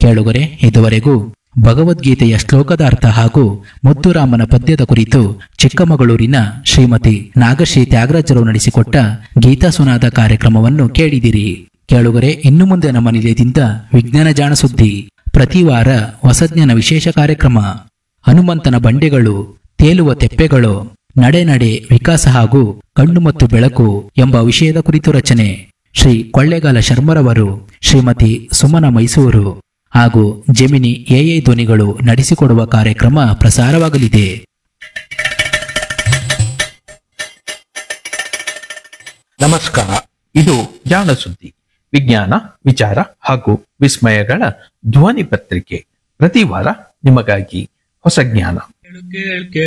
ಕೇಳುಗರೆ ಇದುವರೆಗೂ ಭಗವದ್ಗೀತೆಯ ಶ್ಲೋಕದ ಅರ್ಥ ಹಾಗೂ ಮುತ್ತುರಾಮನ ಪದ್ಯದ ಕುರಿತು ಚಿಕ್ಕಮಗಳೂರಿನ ಶ್ರೀಮತಿ ನಾಗಶ್ರೀ ತ್ಯಾಗರಾಜರು ನಡೆಸಿಕೊಟ್ಟ ಗೀತಾ ಸುನಾದ ಕಾರ್ಯಕ್ರಮವನ್ನು ಕೇಳಿದಿರಿ ಕೇಳುಗರೆ ಇನ್ನು ಮುಂದೆ ನಮ್ಮ ನಿಲಯದಿಂದ ವಿಜ್ಞಾನ ಜಾಣ ಸುದ್ದಿ ಪ್ರತಿ ವಾರ ಹೊಸಜ್ಞಾನ ವಿಶೇಷ ಕಾರ್ಯಕ್ರಮ ಹನುಮಂತನ ಬಂಡೆಗಳು ತೇಲುವ ತೆಪ್ಪೆಗಳು ನಡೆ ನಡೆ ವಿಕಾಸ ಹಾಗೂ ಕಣ್ಣು ಮತ್ತು ಬೆಳಕು ಎಂಬ ವಿಷಯದ ಕುರಿತು ರಚನೆ ಶ್ರೀ ಕೊಳ್ಳೇಗಾಲ ಶರ್ಮರವರು ಶ್ರೀಮತಿ ಸುಮನ ಮೈಸೂರು ಹಾಗೂ ಜೆಮಿನಿ ಎಐ ಧ್ವನಿಗಳು ನಡೆಸಿಕೊಡುವ ಕಾರ್ಯಕ್ರಮ ಪ್ರಸಾರವಾಗಲಿದೆ ನಮಸ್ಕಾರ ಇದು ಜಾಣ ಸುದ್ದಿ ವಿಜ್ಞಾನ ವಿಚಾರ ಹಾಗೂ ವಿಸ್ಮಯಗಳ ಧ್ವನಿ ಪತ್ರಿಕೆ ಪ್ರತಿ ವಾರ ನಿಮಗಾಗಿ ಹೊಸ ಜ್ಞಾನ